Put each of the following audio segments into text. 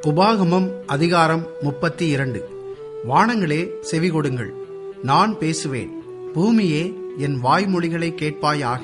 உபாகமம் அதிகாரம் முப்பத்தி இரண்டு வானங்களே செவி கொடுங்கள் நான் பேசுவேன் பூமியே என் வாய்மொழிகளை கேட்பாயாக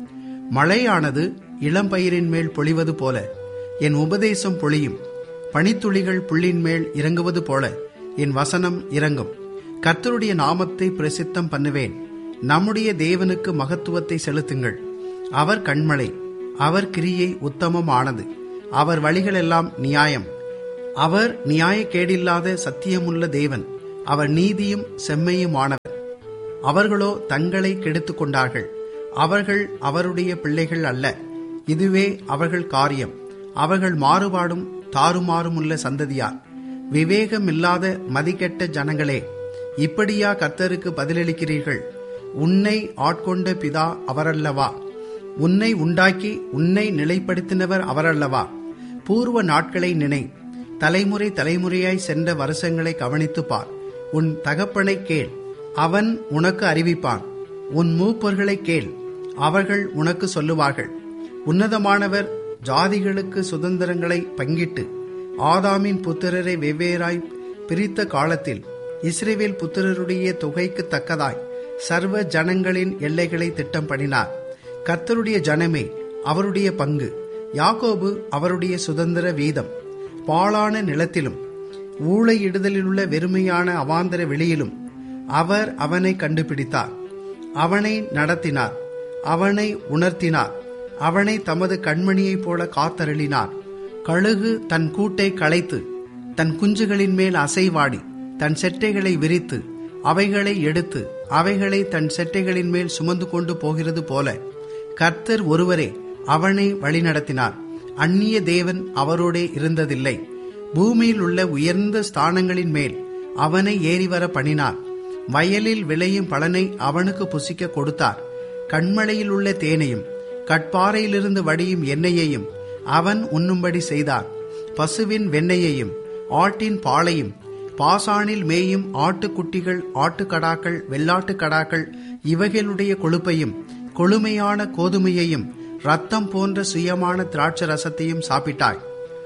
மழையானது இளம்பயிரின் மேல் பொழிவது போல என் உபதேசம் பொழியும் பனித்துளிகள் புள்ளின் மேல் இறங்குவது போல என் வசனம் இறங்கும் கர்த்தருடைய நாமத்தை பிரசித்தம் பண்ணுவேன் நம்முடைய தேவனுக்கு மகத்துவத்தை செலுத்துங்கள் அவர் கண்மலை அவர் கிரியை உத்தமமானது அவர் வழிகளெல்லாம் நியாயம் அவர் நியாயக்கேடில்லாத சத்தியமுள்ள தேவன் அவர் நீதியும் செம்மையுமானவர் அவர்களோ தங்களை கெடுத்துக் கொண்டார்கள் அவர்கள் அவருடைய பிள்ளைகள் அல்ல இதுவே அவர்கள் காரியம் அவர்கள் மாறுபாடும் தாறுமாறுமுள்ள சந்ததியார் விவேகமில்லாத மதிக்கெட்ட ஜனங்களே இப்படியா கர்த்தருக்கு பதிலளிக்கிறீர்கள் உன்னை ஆட்கொண்ட பிதா அவரல்லவா உன்னை உண்டாக்கி உன்னை நிலைப்படுத்தினவர் அவரல்லவா பூர்வ நாட்களை நினை தலைமுறை தலைமுறையாய் சென்ற வருஷங்களை கவனித்துப் பார் உன் தகப்பனை கேள் அவன் உனக்கு அறிவிப்பான் உன் மூப்பர்களை கேள் அவர்கள் உனக்கு சொல்லுவார்கள் உன்னதமானவர் ஜாதிகளுக்கு சுதந்திரங்களை பங்கிட்டு ஆதாமின் புத்திரரை வெவ்வேறாய் பிரித்த காலத்தில் இஸ்ரேவேல் புத்திரருடைய தொகைக்கு தக்கதாய் சர்வ ஜனங்களின் எல்லைகளை திட்டம் பண்ணினார் கர்த்தருடைய ஜனமே அவருடைய பங்கு யாக்கோபு அவருடைய சுதந்திர வீதம் பாழான நிலத்திலும் ஊழையிடுதலிலுள்ள வெறுமையான அவாந்தர வெளியிலும் அவர் அவனை கண்டுபிடித்தார் அவனை நடத்தினார் அவனை உணர்த்தினார் அவனை தமது கண்மணியைப் போல காத்தருளினார் கழுகு தன் கூட்டை களைத்து தன் குஞ்சுகளின் மேல் அசைவாடி தன் செட்டைகளை விரித்து அவைகளை எடுத்து அவைகளை தன் செட்டைகளின் மேல் சுமந்து கொண்டு போகிறது போல கர்த்தர் ஒருவரே அவனை வழிநடத்தினார் அந்நிய தேவன் அவரோடே இருந்ததில்லை பூமியில் உள்ள உயர்ந்த ஸ்தானங்களின் மேல் அவனை ஏறிவர பண்ணினார் வயலில் விளையும் பலனை அவனுக்கு புசிக்க கொடுத்தார் கண்மலையில் உள்ள தேனையும் கட்பாறையிலிருந்து வடியும் எண்ணெயையும் அவன் உண்ணும்படி செய்தார் பசுவின் வெண்ணெயையும் ஆட்டின் பாலையும் பாசானில் மேயும் ஆட்டுக்குட்டிகள் ஆட்டுக்கடாக்கள் வெள்ளாட்டுக்கடாக்கள் இவைகளுடைய கொழுப்பையும் கொழுமையான கோதுமையையும் ரத்தம் போன்ற சுயமான திராட்சை ரசத்தையும் சாப்பிட்டாய்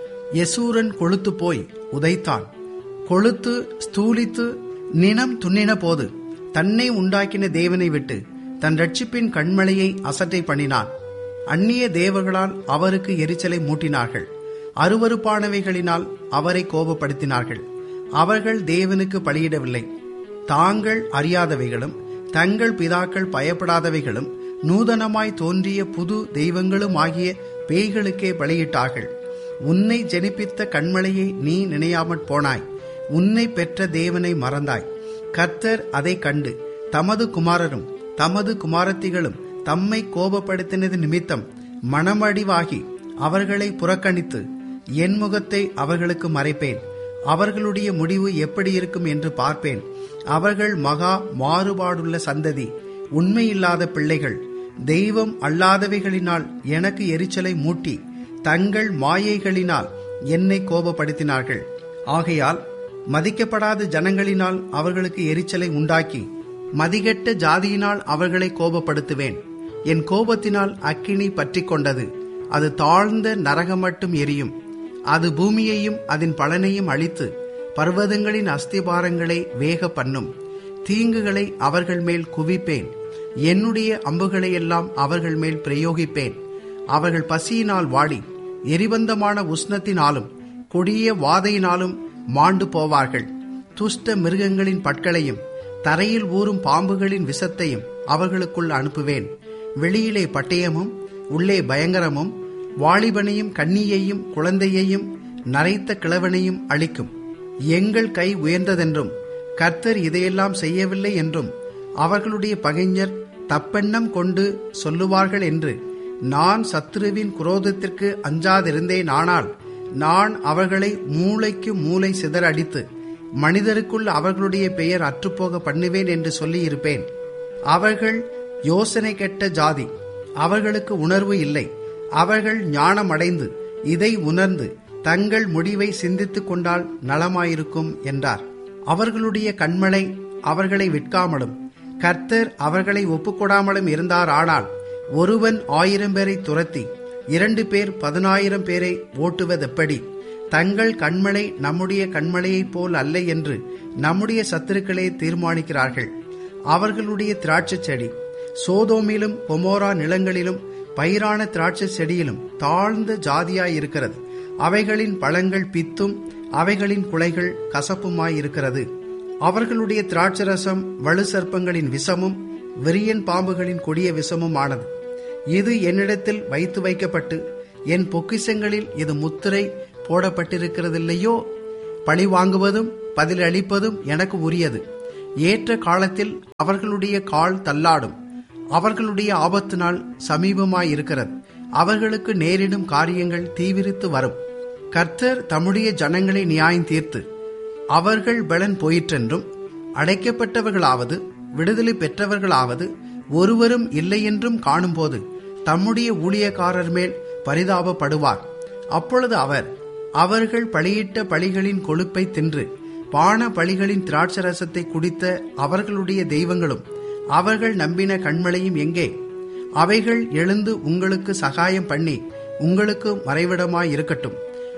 யசூரன் கொழுத்து போய் உதைத்தான் கொழுத்து ஸ்தூலித்து நினம் துண்ணின போது தன்னை உண்டாக்கின தேவனை விட்டு தன் ரட்சிப்பின் கண்மலையை அசட்டை பண்ணினான் அந்நிய தேவர்களால் அவருக்கு எரிச்சலை மூட்டினார்கள் அருவறுப்பானவைகளினால் அவரை கோபப்படுத்தினார்கள் அவர்கள் தேவனுக்கு பலியிடவில்லை தாங்கள் அறியாதவைகளும் தங்கள் பிதாக்கள் பயப்படாதவைகளும் நூதனமாய் தோன்றிய புது தெய்வங்களும் ஆகிய பேய்களுக்கே பலியிட்டார்கள் உன்னை ஜெனிப்பித்த கண்மலையை நீ நினையாமற் போனாய் உன்னை பெற்ற தேவனை மறந்தாய் கர்த்தர் அதை கண்டு தமது குமாரரும் தமது குமாரத்திகளும் தம்மை கோபப்படுத்தினது நிமித்தம் மனமடிவாகி அவர்களை புறக்கணித்து என் முகத்தை அவர்களுக்கு மறைப்பேன் அவர்களுடைய முடிவு எப்படி இருக்கும் என்று பார்ப்பேன் அவர்கள் மகா மாறுபாடுள்ள சந்ததி உண்மையில்லாத பிள்ளைகள் தெய்வம் அல்லாதவைகளினால் எனக்கு எரிச்சலை மூட்டி தங்கள் மாயைகளினால் என்னை கோபப்படுத்தினார்கள் ஆகையால் மதிக்கப்படாத ஜனங்களினால் அவர்களுக்கு எரிச்சலை உண்டாக்கி மதிகெட்ட ஜாதியினால் அவர்களை கோபப்படுத்துவேன் என் கோபத்தினால் அக்கினி பற்றி கொண்டது அது தாழ்ந்த நரகம் மட்டும் எரியும் அது பூமியையும் அதன் பலனையும் அழித்து பர்வதங்களின் அஸ்திபாரங்களை வேக பண்ணும் தீங்குகளை அவர்கள் மேல் குவிப்பேன் என்னுடைய அம்புகளை எல்லாம் அவர்கள் மேல் பிரயோகிப்பேன் அவர்கள் பசியினால் வாடி எரிபந்தமான உஷ்ணத்தினாலும் கொடிய வாதையினாலும் மாண்டு போவார்கள் துஷ்ட மிருகங்களின் பட்களையும் தரையில் ஊறும் பாம்புகளின் விஷத்தையும் அவர்களுக்குள் அனுப்புவேன் வெளியிலே பட்டயமும் உள்ளே பயங்கரமும் வாலிபனையும் கன்னியையும் குழந்தையையும் நரைத்த கிழவனையும் அளிக்கும் எங்கள் கை உயர்ந்ததென்றும் கர்த்தர் இதையெல்லாம் செய்யவில்லை என்றும் அவர்களுடைய பகைஞர் தப்பெண்ணம் கொண்டு சொல்லுவார்கள் என்று நான் சத்ருவின் குரோதத்திற்கு அஞ்சாதிருந்தேன் ஆனால் நான் அவர்களை மூளைக்கு மூளை சிதற அடித்து மனிதருக்குள் அவர்களுடைய பெயர் அற்றுப்போக பண்ணுவேன் என்று சொல்லியிருப்பேன் அவர்கள் யோசனை கெட்ட ஜாதி அவர்களுக்கு உணர்வு இல்லை அவர்கள் ஞானமடைந்து இதை உணர்ந்து தங்கள் முடிவை சிந்தித்துக் கொண்டால் நலமாயிருக்கும் என்றார் அவர்களுடைய கண்மலை அவர்களை விற்காமலும் கர்த்தர் அவர்களை ஒப்புக்கொடாமலும் இருந்தார் ஆனால் ஒருவன் ஆயிரம் பேரை துரத்தி இரண்டு பேர் பதினாயிரம் பேரை ஓட்டுவதெப்படி தங்கள் கண்மலை நம்முடைய கண்மலையைப் போல் அல்ல என்று நம்முடைய சத்துருக்களே தீர்மானிக்கிறார்கள் அவர்களுடைய திராட்சை செடி சோதோமிலும் பொமோரா நிலங்களிலும் பயிரான திராட்சை செடியிலும் தாழ்ந்த ஜாதியாயிருக்கிறது அவைகளின் பழங்கள் பித்தும் அவைகளின் குலைகள் கசப்புமாயிருக்கிறது அவர்களுடைய திராட்சரசம் வலு சர்ப்பங்களின் விஷமும் விரியன் பாம்புகளின் கொடிய விஷமும் ஆனது இது என்னிடத்தில் வைத்து வைக்கப்பட்டு என் பொக்கிசங்களில் இது முத்திரை போடப்பட்டிருக்கிறதில்லையோ பழி வாங்குவதும் பதிலளிப்பதும் எனக்கு உரியது ஏற்ற காலத்தில் அவர்களுடைய கால் தள்ளாடும் அவர்களுடைய ஆபத்து நாள் சமீபமாயிருக்கிறது அவர்களுக்கு நேரிடும் காரியங்கள் தீவிரித்து வரும் கர்த்தர் தம்முடைய ஜனங்களை நியாயம் தீர்த்து அவர்கள் பலன் போயிற்றென்றும் அடைக்கப்பட்டவர்களாவது விடுதலை பெற்றவர்களாவது ஒருவரும் இல்லையென்றும் காணும்போது தம்முடைய ஊழியக்காரர் மேல் பரிதாபப்படுவார் அப்பொழுது அவர் அவர்கள் பலியிட்ட பலிகளின் கொழுப்பை தின்று பான பலிகளின் திராட்சரசத்தை குடித்த அவர்களுடைய தெய்வங்களும் அவர்கள் நம்பின கண்மலையும் எங்கே அவைகள் எழுந்து உங்களுக்கு சகாயம் பண்ணி உங்களுக்கு மறைவிடமாயிருக்கட்டும்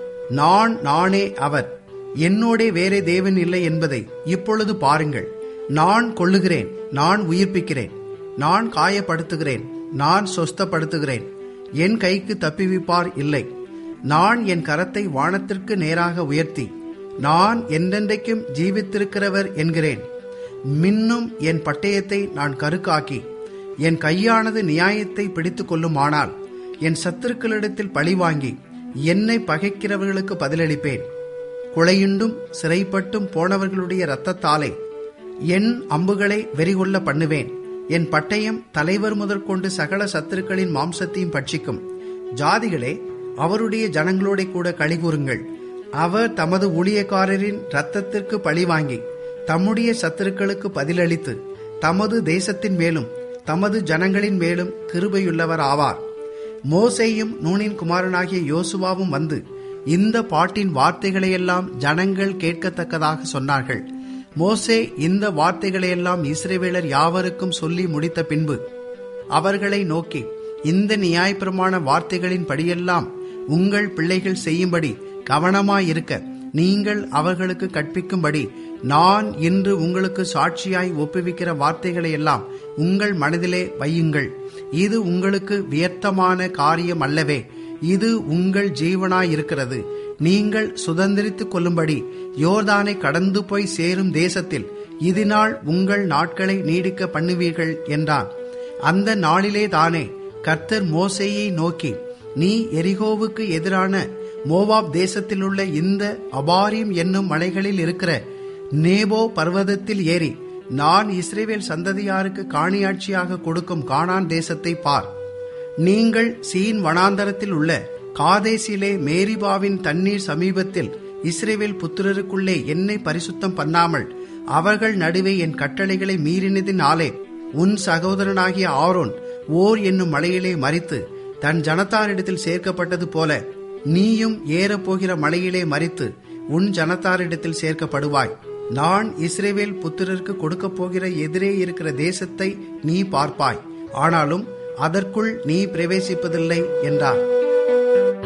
நான் நானே அவர் என்னோடே வேறே தேவன் இல்லை என்பதை இப்பொழுது பாருங்கள் நான் கொள்ளுகிறேன் நான் உயிர்ப்பிக்கிறேன் நான் காயப்படுத்துகிறேன் நான் சொஸ்தப்படுத்துகிறேன் என் கைக்கு தப்பிவிப்பார் இல்லை நான் என் கரத்தை வானத்திற்கு நேராக உயர்த்தி நான் என்றென்றைக்கும் ஜீவித்திருக்கிறவர் என்கிறேன் மின்னும் என் பட்டயத்தை நான் கருக்காக்கி என் கையானது நியாயத்தை பிடித்து கொள்ளுமானால் என் சத்துருக்களிடத்தில் பழிவாங்கி என்னை பகைக்கிறவர்களுக்கு பதிலளிப்பேன் கொலையுண்டும் சிறைப்பட்டும் போனவர்களுடைய இரத்தத்தாலே என் அம்புகளை வெறிகொள்ள பண்ணுவேன் என் பட்டயம் தலைவர் முதற்கொண்டு சகல சத்துருக்களின் மாம்சத்தையும் பட்சிக்கும் ஜாதிகளே அவருடைய ஜனங்களோட கூட கழிகூறுங்கள் அவர் தமது ஊழியக்காரரின் இரத்தத்திற்கு பழிவாங்கி தம்முடைய சத்துருக்களுக்கு பதிலளித்து தமது தேசத்தின் மேலும் தமது ஜனங்களின் மேலும் கிருபையுள்ளவர் ஆவார் மோசேயும் நூனின் குமாரனாகிய யோசுவாவும் வந்து இந்த பாட்டின் வார்த்தைகளையெல்லாம் ஜனங்கள் கேட்கத்தக்கதாக சொன்னார்கள் மோசே இந்த வார்த்தைகளையெல்லாம் இஸ்ரேவேலர் யாவருக்கும் சொல்லி முடித்த பின்பு அவர்களை நோக்கி இந்த நியாயப்பிரமாண வார்த்தைகளின் படியெல்லாம் உங்கள் பிள்ளைகள் செய்யும்படி கவனமாயிருக்க நீங்கள் அவர்களுக்கு கற்பிக்கும்படி நான் இன்று உங்களுக்கு சாட்சியாய் ஒப்புவிக்கிற வார்த்தைகளை எல்லாம் உங்கள் மனதிலே வையுங்கள் இது உங்களுக்கு வியர்த்தமான காரியம் அல்லவே இது உங்கள் ஜீவனாயிருக்கிறது நீங்கள் சுதந்திரித்துக் கொள்ளும்படி யோர்தானை கடந்து போய் சேரும் தேசத்தில் இதனால் உங்கள் நாட்களை நீடிக்க பண்ணுவீர்கள் என்றான் அந்த நாளிலே தானே கர்த்தர் மோசேயை நோக்கி நீ எரிகோவுக்கு எதிரான மோவாப் தேசத்திலுள்ள இந்த அபாரியம் என்னும் மலைகளில் இருக்கிற நேபோ பர்வதத்தில் ஏறி நான் இஸ்ரேவேல் சந்ததியாருக்கு காணியாட்சியாக கொடுக்கும் கானான் தேசத்தை பார் நீங்கள் சீன் வனாந்தரத்தில் உள்ள காதேசிலே மேரிபாவின் தண்ணீர் சமீபத்தில் இஸ்ரேவேல் புத்திரருக்குள்ளே என்னை பரிசுத்தம் பண்ணாமல் அவர்கள் நடுவே என் கட்டளைகளை மீறினதினாலே உன் சகோதரனாகிய ஆரோன் ஓர் என்னும் மலையிலே மறித்து தன் ஜனத்தாரிடத்தில் சேர்க்கப்பட்டது போல நீயும் ஏறப்போகிற மலையிலே மறித்து உன் ஜனத்தாரிடத்தில் சேர்க்கப்படுவாய் நான் இஸ்ரேவேல் புத்திரருக்கு கொடுக்கப் போகிற எதிரே இருக்கிற தேசத்தை நீ பார்ப்பாய் ஆனாலும் அதற்குள் நீ பிரவேசிப்பதில்லை என்றார்